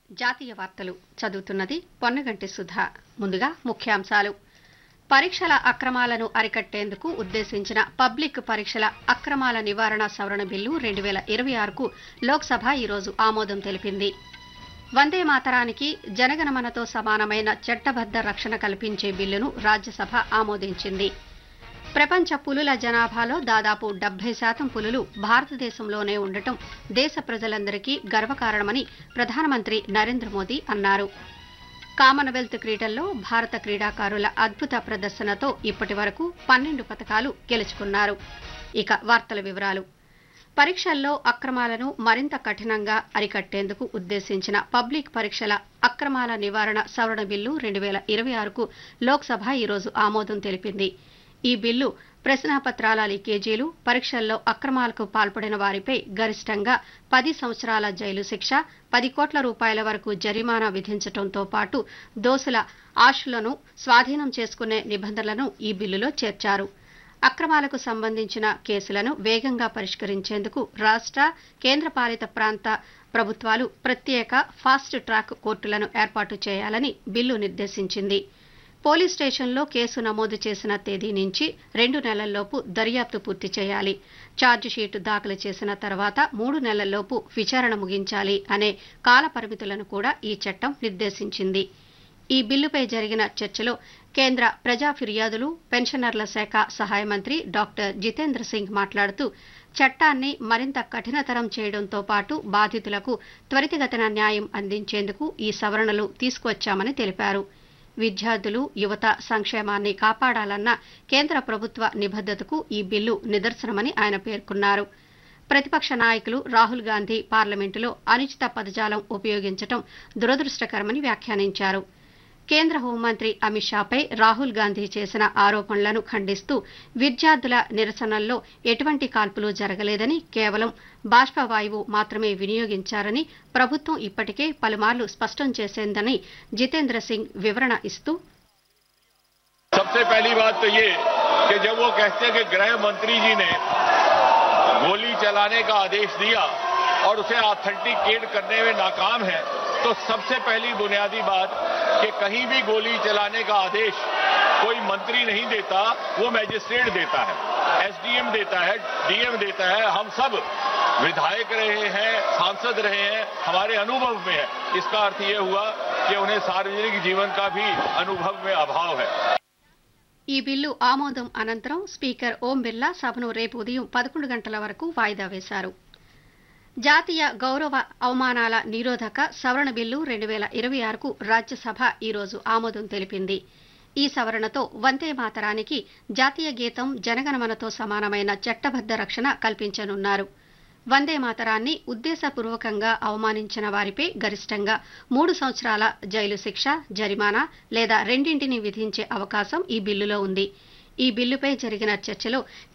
జాతీయ వార్తలు చదువుతున్నది పొన్నగంటి సుధా ముందుగా ముఖ్యాంశాలు పరీక్షల అక్రమాలను అరికట్టేందుకు ఉద్దేశించిన పబ్లిక్ పరీక్షల అక్రమాల నివారణ సవరణ బిల్లు రెండు వేల ఇరవై ఆరుకు లోక్సభ ఈరోజు ఆమోదం తెలిపింది వందే మాతరానికి జనగణమనతో సమానమైన చట్టబద్ద రక్షణ కల్పించే బిల్లును రాజ్యసభ ఆమోదించింది ప్రపంచ పులుల జనాభాలో దాదాపు డెబ్బై శాతం పులులు భారతదేశంలోనే ఉండటం దేశ ప్రజలందరికీ గర్వకారణమని ప్రధానమంత్రి నరేంద్ర మోదీ అన్నారు కామన్వెల్త్ క్రీడల్లో భారత క్రీడాకారుల అద్భుత ప్రదర్శనతో ఇప్పటి వరకు పన్నెండు పథకాలు గెలుచుకున్నారు ఇక వార్తల వివరాలు పరీక్షల్లో అక్రమాలను మరింత కఠినంగా అరికట్టేందుకు ఉద్దేశించిన పబ్లిక్ పరీక్షల అక్రమాల నివారణ సవరణ బిల్లు రెండు వేల ఇరవై ఆరుకు లోక్సభ ఈరోజు ఆమోదం తెలిపింది ఈ బిల్లు ప్రశ్నాపత్రాల లీకేజీలు పరీక్షల్లో అక్రమాలకు పాల్పడిన వారిపై గరిష్టంగా పది సంవత్సరాల జైలు శిక్ష పది కోట్ల రూపాయల వరకు జరిమానా విధించడంతో పాటు దోషుల ఆశులను స్వాధీనం చేసుకునే నిబంధనలను ఈ బిల్లులో చేర్చారు అక్రమాలకు సంబంధించిన కేసులను వేగంగా పరిష్కరించేందుకు రాష్ట్ర కేంద్రపాలిత ప్రాంత ప్రభుత్వాలు ప్రత్యేక ఫాస్ట్ ట్రాక్ కోర్టులను ఏర్పాటు చేయాలని బిల్లు నిర్దేశించింది పోలీస్ స్టేషన్లో కేసు నమోదు చేసిన తేదీ నుంచి రెండు నెలల్లోపు దర్యాప్తు పూర్తి చేయాలి ఛార్జిషీటు దాఖలు చేసిన తర్వాత మూడు నెలల్లోపు విచారణ ముగించాలి అనే కాల పరిమితులను కూడా ఈ చట్టం నిర్దేశించింది ఈ బిల్లుపై జరిగిన చర్చలో కేంద్ర ప్రజా ఫిర్యాదులు పెన్షనర్ల శాఖ సహాయ మంత్రి డాక్టర్ జితేంద్ర సింగ్ మాట్లాడుతూ చట్టాన్ని మరింత కఠినతరం చేయడంతో పాటు బాధితులకు త్వరితగతిన న్యాయం అందించేందుకు ఈ సవరణలు తీసుకువచ్చామని తెలిపారు విద్యార్థులు యువత సంక్షేమాన్ని కాపాడాలన్న కేంద్ర ప్రభుత్వ నిబద్దతకు ఈ బిల్లు నిదర్శనమని ఆయన పేర్కొన్నారు ప్రతిపక్ష నాయకులు రాహుల్ గాంధీ పార్లమెంటులో అనుచిత పదజాలం ఉపయోగించడం దురదృష్టకరమని వ్యాఖ్యానించారు కేంద్ర హోంమంత్రి అమిత్ షాపై రాహుల్ గాంధీ చేసిన ఆరోపణలను ఖండిస్తూ విద్యార్థుల నిరసనల్లో ఎటువంటి కాల్పులు జరగలేదని కేవలం బాష్పవాయువు మాత్రమే వినియోగించారని ప్రభుత్వం ఇప్పటికే పలుమార్లు స్పష్టం చేసిందని జితేంద్ర సింగ్ వివరణ ఇస్తూ सबसे पहली बात तो ये कि जब वो कहते हैं कि गृह मंत्री जी ने गोली चलाने का आदेश दिया और उसे ऑथेंटिकेट करने में नाकाम है तो सबसे पहली बुनियादी बात कि कहीं भी गोली चलाने का आदेश कोई मंत्री नहीं देता वो मैजिस्ट्रेट देता है एसडीएम देता है डीएम देता है हम सब विधायक रहे हैं सांसद रहे हैं हमारे अनुभव में है इसका अर्थ ये हुआ कि उन्हें सार्वजनिक जीवन का भी अनुभव में अभाव है ఈ బిల్లు ఆమోదం అనంతరం స్పీకర్ ఓం బిర్లా సభను రేపు ఉదయం పదకొండు గంటల వరకు వాయిదా వేశారు జాతీయ గౌరవ అవమానాల నిరోధక సవరణ బిల్లు రెండు వేల ఇరవై ఆరుకు రాజ్యసభ ఈరోజు ఆమోదం తెలిపింది ఈ సవరణతో వందే మాతరానికి జాతీయ గీతం జనగణమనతో సమానమైన చట్టబద్ద రక్షణ కల్పించనున్నారు వందే మాతరాన్ని ఉద్దేశపూర్వకంగా అవమానించిన వారిపై గరిష్టంగా మూడు సంవత్సరాల జైలు శిక్ష జరిమానా లేదా రెండింటిని విధించే అవకాశం ఈ బిల్లులో ఉంది ఈ బిల్లుపై జరిగిన చర్చలో